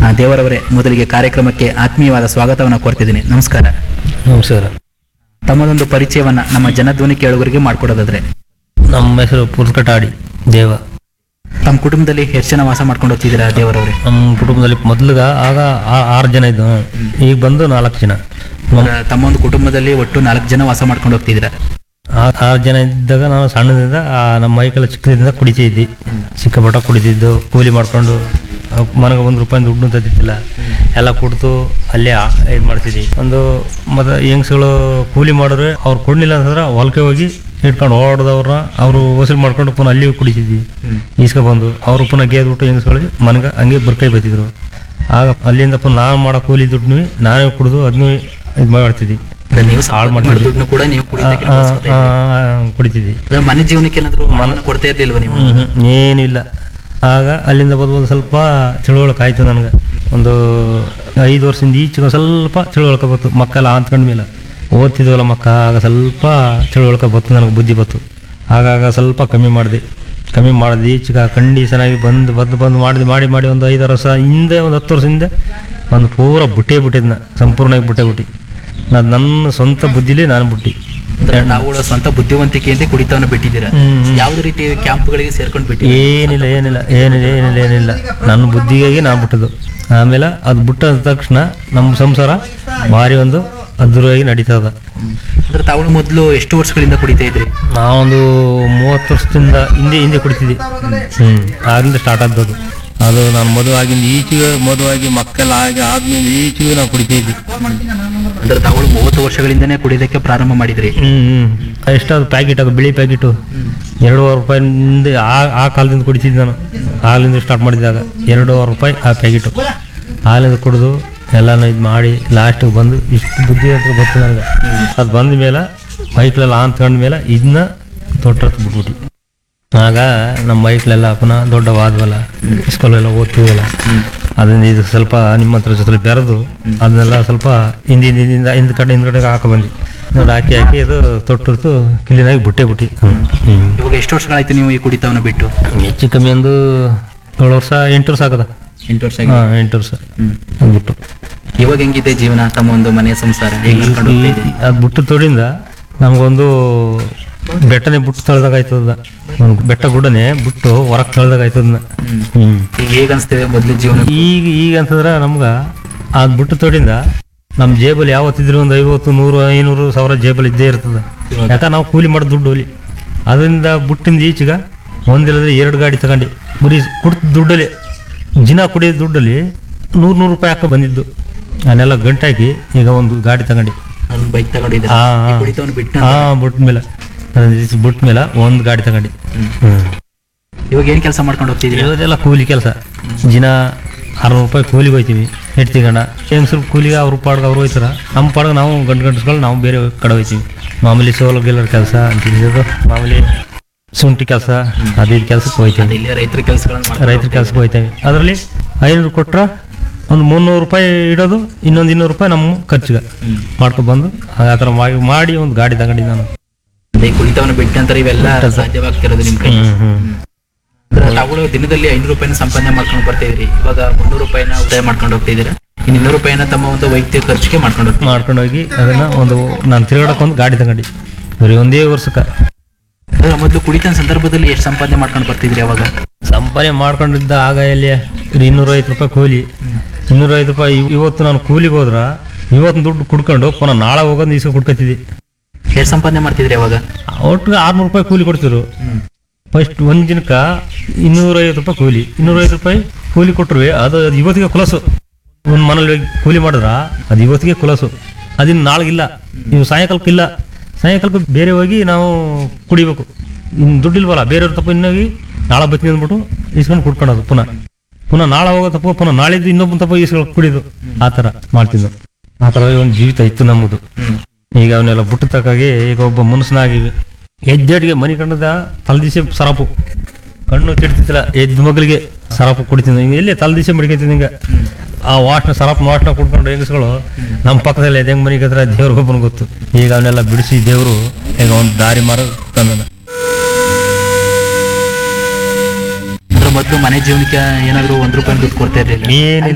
ಆ, ದೇವರವರೇ ಮೊದಲಿಗೆ ಕಾರ್ಯಕ್ರಮಕ್ಕೆ ಆತ್ಮೀಯವಾದ ಸ್ವಾಗತವನ್ನು ಕೋರ್ತಿದ್ದೀನಿ ನಮಸ್ಕಾರ ನಮಸ್ಕಾರ ತಮ್ಮದೊಂದು ಪರಿಚಯವನ್ನ ನಮ್ಮ ಜನಧ್ವನಿ ಕೇಳುಗರಿಗೆ ಮಾಡಿಕೊಡೋದಾದ್ರೆ ನಮ್ಮ ಹೆಸರು ಪುರ್ಕಟಾಡಿ ದೇವ ತಮ್ಮ ಕುಟುಂಬದಲ್ಲಿ ಎಷ್ಟು ಜನ ವಾಸ ಮಾಡ್ಕೊಂಡು ಹೋಗ್ತಿದ್ದೀರಾ ದೇವರವರೇ ನಮ್ಮ ಕುಟುಂಬದಲ್ಲಿ ಮೊದಲಿಗ ಆಗ ಆ- ಆರು ಜನ ಇದ್ದು ಈಗ ಬಂದು ನಾಲ್ಕು ಜನ ನಮ್ಮ- ತಮ್ಮ ಒಂದು ಕುಟುಂಬದಲ್ಲಿ ಒಟ್ಟು ನಾಲ್ಕು ಜನ ವಾಸ ಮಾಡ್ಕೊಂಡು ಹೋಗ್ತಿದ್ದೀರಾ ಆ- ಆರು ಜನ ಇದ್ದಾಗ ನಾನು ಸಣ್ಣದಿಂದ ಆ ನಮ್ಮ ಮೈಕೆಲ್ಲ ಚಿಕ್ಕದಿಂದ ಕುಡಿತಿದ್ದಿ ಸಿಕ್ಕಾಪಟ್ಟ ಕುಡಿತಿದ್ದು ಕೂಲಿ ಮಾಡ್ಕೊಂಡು ಮನೆಗೆ ಒಂದು ರೂಪಾಯಿ ದುಡ್ಡು ತತ್ತಿಲ್ಲ ಎಲ್ಲ ಕೊಡ್ತು ಅಲ್ಲೇ ಇದು ಮಾಡ್ತಿದ್ವಿ ಒಂದು ಮತ್ತೆ ಹೆಂಗ್ಸ್ಗಳು ಕೂಲಿ ಮಾಡಿದ್ರೆ ಅವ್ರು ಕೊಡ್ಲಿಲ್ಲ ಅಂತಂದ್ರೆ ಹೊಲಕ್ಕೆ ಹೋಗಿ ಇಟ್ಕೊಂಡು ಓಡ್ದವ್ರನ್ನ ಅವರು ವಸೂಲಿ ಮಾಡ್ಕೊಂಡು ಪುನಃ ಅಲ್ಲಿ ಕುಡಿತಿದ್ವಿ ಈಸ್ಕೊ ಬಂದು ಅವರು ಪುನಃ ಗೇದ್ಬಿಟ್ಟು ಹೆಂಗಸ್ಗಳಿಗೆ ಮನೆಗೆ ಹಂಗೆ ಬರ್ಕೈ ಬತ್ತಿದ್ರು ಆಗ ಅಲ್ಲಿಂದ ಪುನಃ ನಾನು ಮಾಡೋ ಕೂಲಿ ದುಡ್ಡು ನಾನೇ ಕುಡಿದು ಅದನ್ನೂ ಇದು ಮಾಡ್ತಿದ್ವಿ ಅಂದ್ರೆ ನೀವು ಹಾಳು ಸಂಪಾದನೆ ಮಾಡ್ತಿದ್ವಿ ಮಾಡಿದ ದುಡ್ಡನ್ನು ಕೂಡ ನೀವು ಕುಡಿತಕ್ಕೆ ಆ, ಬಳಸ್ಕೊತಾ ಆ, ಇದ್ದೀರಿ. ಆ, ಕುಡಿತಿದ್ವಿ ಅಂದ್ರೆ ಮನೆ ಜೀವನಕ್ಕೆ ಏನಾದ್ರು ಹಣವನ್ನು ಕೊಡ್ತಾ ಇರ್ಲಿಲ್ವಾ ನೀವು ಹ್ಮ್, ಹ್ಮ್, ಏನಿಲ್ಲ ಆಗ ಅಲ್ಲಿಂದ ಬಂದು ಒಂದು ಸ್ವಲ್ಪ ತಿಳುವಳಿಕೆ ಆಯ್ತು ನನಗೆ ಒಂದು ಐದು ವರ್ಷದಿಂದ ಈಚೆಗೆ ಒಂದ್ ಸ್ವಲ್ಪ ತಿಳುವಳಿಕೆ ಬತ್ತು ಮಕ್ಕಳೆಲ್ಲ ಅಂತ್ಕೊಂಡ ಮೇಲೆ ಓದ್ತಿದ್ವಲ್ಲ ಮಕ್ಕ ಆಗ ಸ್ವಲ್ಪ ತಿಳುವಳಿಕೆ ಬತ್ತು ನನಗೆ ಬುದ್ಧಿ ಬತ್ತು ಆಗಾಗ ಸ್ವಲ್ಪ ಕಮ್ಮಿ ಮಾಡಿದೆ ಕಮ್ಮಿ ಮಾಡಿದೆ ಈಚೆಗೆ ಕಂಡೀಷನ್ ಆಗಿ ಬಂದು ಬಂದು ಬಂದು ಮಾಡಿದೆ ಮಾಡಿ ಮಾಡಿ ಒಂದು ಐದಾರು ವರ್ಷ ಹಿಂದೆ ಒಂದು ಹತ್ತು ವರ್ಷ ಹಿಂದೆ ಒಂದು ಪೂರ ಬುಟ್ಟೇ ಬಿಟ್ಟಿದ್ನ ಸಂಪೂರ್ಣವಾಗಿ ಬುಟ್ಟೆ ಬಿಟ್ಟು ನಾನು ನನ್ನ ಸ್ವಂತ ಬುದ್ಧಿಲೇ ನಾನು ಬಿಟ್ಟು ಅಂದ್ರೆ ನಾವು ಸ್ವಂತ ಬುದ್ಧಿವಂತಿಕೆಯಿಂದ ಕುಡಿತವನ್ನು ಬಿಟ್ಟಿದ್ದೀರಾ ಹ್ಮ್, ಹ್ಮ್. ಯಾವುದೇ ರೀತಿ ಕ್ಯಾಂಪ್ಗಳಿಗೆ ಸೇರ್ಕೊಂಡು ಬಿಟ್ಟಿದ್ದೀರಾ ಏನಿಲ್ಲ ಏನಿಲ್ಲ ಏನಿಲ್ಲ ಏನಿಲ್ಲ ಏನಿಲ್ಲ ನನ್ನ ಬುದ್ಧಿಗಾಗಿ ನಾ ಬಿಟ್ಟದ್ದು ಆಮೇಲೆ ಅದು ಬಿಟ್ಟ ತಕ್ಷಣ ನಮ್ಮ ಸಂಸಾರ ಭಾರಿ ಒಂದು ಅದ್ಧೂರಿಯಾಗಿ ನಡೀತದ ಅಂದ್ರೆ ತಾವು ಮೊದಲು ಎಷ್ಟು ವರ್ಷಗಳಿಂದ ಕುಡಿತಾ ಇದ್ರಿ ನಾವೊಂದು ಮೂವತ್ತು ವರ್ಷದಿಂದ ಹಿಂದೆ ಹಿಂದೆ ಕುಡಿತಿದ್ವಿ ಹ್ಮ್ ಆಗಿಂದ ಸ್ಟಾರ್ಟ್ ಆದದ್ದು ಅದು ನಾನು ಮದುವೆ ಆಗಿಂದ ಈಚೆಗೆ ಮದುವಾಗಿ ಮಕ್ಕಳೆಲ್ಲ ಆಗಿ ಆದ್ಮೇಲೆ ಈಚೆಗೆ ನಾವು ಕುಡಿತಾ ಇದ್ವಿ ಅಂದ್ರೆ ತಾವು ಮೂವತ್ತು ವರ್ಷಗಳಿಂದನೇ ಕುಡಿಯೋದಕ್ಕೆ ಪ್ರಾರಂಭ ಮಾಡಿದ್ರಿ ಹ್ಮ್ ಹ್ಮ್ ಎಷ್ಟಾದ್ರು ಪ್ಯಾಕೆಟ್ ಅದು ಬಿಳಿ ಪ್ಯಾಕೆಟು ಎರಡೂವರೆ ರೂಪಾಯಿಂದ ಆ ಆ ಕಾಲದಿಂದ ಕುಡಿತಿದ್ದೆ ನಾನು ಹಾಲಿಂದ ಸ್ಟಾರ್ಟ್ ಮಾಡಿದಾಗ ಎರಡೂವರೆ ರೂಪಾಯಿ ಆ ಪ್ಯಾಕೆಟು ಹಾಲಿಂದ ಕುಡಿದು ಎಲ್ಲಾನು ಇದು ಮಾಡಿ ಲಾಸ್ಟಿಗೆ ಬಂದು ಇಷ್ಟು ಬುದ್ಧಿ ಅಂತ ಗೊತ್ತು ನನಗೆ ಅದು ಬಂದ ಮೇಲೆ ಬೈಕ್ಲೆಲ್ಲ ಅಂತ್ಕೊಂಡ ಮೇಲೆ ಇದನ್ನ ತೊಟ್ಟತ್ತು ಬಿಟ್ಬಿಟ್ಟು ಆಗ ನಮ್ಮ ಬೈಕ್ಲೆಲ್ಲ ಪುನಃ ದೊಡ್ಡವಾದ್ವಲ್ಲ ಸ್ಕೂಲೆಲ್ಲ ಓದ್ತೀವಲ್ಲ ಅದರಿಂದ ಇದು ಸ್ವಲ್ಪ ನಿಮ್ಮ ಹತ್ರ ಜೊತೆ ಬೆರೆದು ಅದನ್ನೆಲ್ಲ ಸ್ವಲ್ಪ ಹಿಂದಿ ಹಿಂದಿಂದ ಹಿಂದ್ ಕಡೆ ಹಿಂದ್ಗಡೆ ಹಾಕೊ ಬಂದ್ವಿ ನೋಡಿ ಹಾಕಿ ಹಾಕಿ ಅದು ತೊಟ್ಟಿರ್ತು ಕ್ಲೀನಾಗಿ ಬಿಟ್ಟೆ ಬಿಟ್ಟು ಹ್ಮ್ ಇವಾಗ ಎಷ್ಟು ವರ್ಷಗಳಾಯ್ತು ನೀವು ಈ ಕುಡಿತವನ್ನು ಬಿಟ್ಟು ಹೆಚ್ಚು ಕಮ್ಮಿ ಒಂದು ಏಳು ವರ್ಷ ಎಂಟು ವರ್ಷ ಆಗದ ಎಂಟು ವರ್ಷ ಹಾಂ ಎಂಟು ವರ್ಷ ಹ್ಮ್. ಅದು ಬಿಟ್ಟು ಇವಾಗ ಹೆಂಗಿದೆ ಜೀವನ ತಮ್ಮ ಒಂದು ಮನೆಯ ಸಂಸಾರ ಹೇಗೆ ನಡ್ಕೊಂಡು ಹೋಗ್ತಾ ಇದೆ ಅದು ಬಿಟ್ಟು ತೋಡಿಂದ ನಮಗೊಂದು ಬೆಟ್ಟನೇ ಬಿಟ್ಟು ತಳ್ದಾಗ ಆಯ್ತದ ಒಂದು ಬೆಟ್ಟ ಗುಡ್ಡನೆ ಬಿಟ್ಟು ಹೊರಗೆ ತಳ್ದಾಗ ಆಯ್ತದ ಹ್ಮ್ ಈಗ ಹೇಗೆ ಅನಿಸ್ತಿದೆ ಮೊದಲು ಜೀವನ ಈಗ ಈಗ ಅಂತಂದ್ರೆ ನಮ್ಗೆ ಅದು ಬಿಟ್ಟು ತೋಡಿಂದ ನಮ್ಮ ಜೇಬಲ್ಲಿ ಯಾವತ್ತಿದ್ರು ಒಂದು ಐವತ್ತು ನೂರು ಐನೂರು ಸಾವಿರ ಜೇಬಲ್ಲಿ ಇದ್ದೇ ಇರ್ತದೆ ಯಾಕೆ ನಾವು ಕೂಲಿ ಮಾಡೋ ದುಡ್ಡು ಅಲ್ಲಿ ಅದರಿಂದ ಬಿಟ್ಟಿಂದ ಈಚೆಗ ಒಂದಿಲ್ಲದ್ರೆ ಎರಡು ಗಾಡಿ ತಗೊಂಡು ಬರೀ ಕುಡ್ತ ದುಡ್ಡಲ್ಲಿ ಜಿನ ಕುಡಿಯೋ ದುಡ್ಡಲ್ಲಿ ನೂರು ನೂರು ರೂಪಾಯಿ ಹಾಕೋ ಬಂದಿದ್ದು ನಾನೆಲ್ಲ ಗಂಟಾಕಿ ಈಗ ಒಂದು ಗಾಡಿ ತಗೊಂಡು ಒಂದು ಬೈಕ್ ತಗೊಂಡಿದ್ದೆ ಹಾ ಹಾ. ಕುಡಿತವನ್ನು ಬಿಟ್ಟು ಹಾ ಬಿಟ್ಟ ಮೇಲೆ ಬಿಟ್ಟ ಮೇಲೆ ಒಂದು ಗಾಡಿ ತಗೊಂಡು ಹ್ಮ್ ಇವಾಗ ಏನ್ ಕೆಲಸ ಮಾಡ್ಕೊಂಡು ಹೋಗ್ತಿದ್ದೀರಿ ಇವತ್ತೆಲ್ಲ ಕೂಲಿ ಕೆಲಸ ದಿನ ಅರವತ್ತು ರೂಪಾಯಿ ಕೂಲಿಗೆ ಹೋಯ್ತೀವಿ ಎಡ್ತಿಗಣ ಹೆಂಗಸ್ರು ಕೂಲಿಗೆ ಅವ್ರ ಪಾಡ್ಗೆ ಅವ್ರು ಹೋಯ್ತಾರ ನಮ್ಮ ಪಾಡ್ಗೆ ನಾವು ಗಂಟು ಗಂಟಸ್ಗಳು ನಾವು ಬೇರೆ ಕಡೆ ಹೋಯ್ತೀವಿ ಮಾಮೂಲಿ ಸೋಲು ಗಿಲ್ಲರ್ ಕೆಲಸ ಅಂತಿದ್ದು ಮಾಮೂಲಿ ಶುಂಠಿ ಕೆಲಸ ಅದು ಇದು ಕೆಲಸಕ್ಕೆ ಹೋಯ್ತೀವಿ ಇಲ್ಲಿ ರೈತರ ಕೆಲಸಗಳನ್ನು ಮಾಡ್ಕೊಂಡು ರೈತರ ಕೆಲಸಕ್ಕೆ ಹೋಯ್ತೇವೆ ಅದರಲ್ಲಿ ಐನೂರು ಕೊಟ್ರೆ ಒಂದು ಮುನ್ನೂರು ರೂಪಾಯಿ ಇಡೋದು ಇನ್ನೊಂದು ಇನ್ನೂರು ರೂಪಾಯಿ ನಮ್ಮ ಖರ್ಚಿಗೆ ಮಾಡ್ಕೊಂಡು ಬಂದು ಆ ಥರ ಮಾಡಿ ಮಾಡಿ ಒಂದು ಗಾಡಿ ತಗೊಂಡಿದ್ದೆ ನಾನು ಈ ಕುಡಿತವನ್ನು ಬಿಟ್ಟ ನಂತರ ಇವೆಲ್ಲ ಸಾಧ್ಯವಾಗ್ತಿರೋದು ನಿಮ್ ಕೈ ಹ್ಮ್ ಹ್ಮ್ ಅಂದ್ರೆ ತಾವುಗಳು ದಿನದಲ್ಲಿ ಐನೂರು ರೂಪಾಯಿನ ಸಂಪಾದನೆ ಮಾಡ್ಕೊಂಡು ಬರ್ತಿದ್ರಿ ಇವಾಗ ಮುನ್ನೂರು ರೂಪಾಯಿನ ಉಳಿತಾಯ ಮಾಡ್ಕೊಂಡು ಹೋಗ್ತಿದ್ದೀರಾ ಇನ್ನು ಇನ್ನೂರು ರೂಪಾಯಿನ ತಮ್ಮ ಒಂದು ವೈಯಕ್ತಿಕ ಖರ್ಚಿಗೆ ಮಾಡ್ಕೊಂಡು ಹೋಗ್ತೀವಿ ಮಾಡ್ಕೊಂಡು ಹೋಗಿ ಅದನ್ನ ಒಂದು ನಾನು ತಿರುಗಾಡಕ್ಕೆ ಒಂದು ಗಾಡಿ ತಗೊಂಡು ಬರೀ ಒಂದೇ ವರ್ಷಕ್ಕೆ ಅಂದ್ರೆ ಮೊದಲು ಕುಡಿತ ಸಂದರ್ಭದಲ್ಲಿ ಎಷ್ಟು ಸಂಪಾದನೆ ಮಾಡ್ಕೊಂಡು ಬರ್ತಿದ್ರಿ ಅವಾಗ ಸಂಪಾದನೆ ಮಾಡ್ಕೊಂಡಿದ್ದ ಆಗ ಎಲ್ಲಿ ಇನ್ನೂರೈವತ್ತು ರೂಪಾಯಿ ಕೂಲಿ ಇನ್ನೂರೈವತ್ತು ರೂಪಾಯಿ ಇವ್- ಇವತ್ತು ನಾನು ಕೂಲಿಗೆ ಹೋದ್ರ ಇವತ್ತು ದುಡ್ಡು ಕುಡ್ಕೊಂಡು ಪುನಃ ನಾಳೆ ಹೋಗೋದು ಈಸ್ಕೊ ಕುಡ್ಕೊತಿದ್ದೆ ಎಷ್ಟು ಸಂಪಾದನೆ ಮಾಡ್ತಿದ್ರಿ ಅವಾಗ ಒಟ್ಟಿಗೆ ಆರ್ನೂರು ರೂಪಾಯಿ ಕೂಲಿ ಕೊಡ್ತಿದ್ರು ಫಸ್ಟ್ ಒಂದು ದಿನಕ್ಕೆ ಇನ್ನೂರೈವತ್ತು ರೂಪಾಯಿ ಕೂಲಿ ಇನ್ನೂರೈವತ್ತು ರೂಪಾಯಿ ಕೂಲಿ ಕೊಟ್ಟರು ಅದು ಅದು ಇವತ್ತಿಗೆ ಕುಲಸು ಒಂದು ಮನೇಲಿ ಹೋಗಿ ಕೂಲಿ ಮಾಡಿದ್ರ ಅದು ಇವತ್ತಿಗೆ ಕುಲಸು ಅದಿನ್ನು ನಾಳೆಗಿಲ್ಲ ನೀವು ಸಾಯಂಕಾಲಕ್ಕಿಲ್ಲ ಸಾಯಂಕಾಲಕ್ಕೆ ಬೇರೆ ಹೋಗಿ ನಾವು ಕುಡಿಬೇಕು ಇನ್ನು ದುಡ್ಡಿಲ್ವಲ್ಲ ಬೇರೆಯವ್ರ ತಪ್ಪು ಇನ್ನೋಗಿ ನಾಳೆ ಬತ್ತೀನಿ ಅಂದ್ಬಿಟ್ಟು ಇಸ್ಕೊಂಡು ಕುಡ್ಕೊಳೋದು ಪುನಃ ಪುನಃ ನಾಳೆ ಹೋಗೋ ತಪ್ಪು ಪುನಃ ನಾಳಿದ್ದು ಇನ್ನೊಬ್ಬನ ತಪ್ಪು ಇಸ್ಕೊಂಡು ಕುಡಿದು ಆ ಥರ ಮಾಡ್ತಿದ್ದು ಆ ಥರ ಒಂದು ಜೀವಿತ ಇತ್ತು ನಮ್ಮದು ಈಗ ಅವನ್ನೆಲ್ಲ ಬಿಟ್ಟು ತಕ್ಕಾಗಿ ಈಗ ಒಬ್ಬ ಮನುಷ್ಯನಾಗಿ ಎದ್ದೇಟಿಗೆ ಮನೆ ಕಂಡದ ತಲದಿಸೆ ಸರಪು ಕಣ್ಣು ಕೆಡ್ತಿತ್ತಿಲ್ಲ ಎದ್ದು ಮಗಳಿಗೆ ಸರಪು ಕುಡಿತೀನಿ ಹಿಂಗೆ ಎಲ್ಲಿ ತಲದಿಸೆ ಮಡಿಕೈತೀನಿ ಹಿಂಗ ಆ ವಾಸನ ಸರಪ್ ವಾಸನ ಕುಡ್ಕೊಂಡು ಹೆಂಗಸ್ಗಳು ನಮ್ಮ ಪಕ್ಕದಲ್ಲಿ ಹೆಂಗ್ ಮನೆಗೆ ಹತ್ರ ದೇವ್ರಿಗೊಬ್ಬನ ಗೊತ್ತು ಈಗ ಅವನ್ನೆಲ್ಲ ಬಿಡಿಸಿ ದೇವರು ಈಗ ಒಂದು ದಾರಿ ಮಾರ ತಂದನ ಅಂದ್ರೆ ಮೊದಲು ಮನೆ ಜೀವನಕ್ಕೆ ಏನಾದ್ರು ಒಂದ್ ರೂಪಾಯಿ ದುಡ್ಡು ಕೊಡ್ತಾ ಇರ್ಲಿಲ್ಲ ಏನಿಲ್ಲ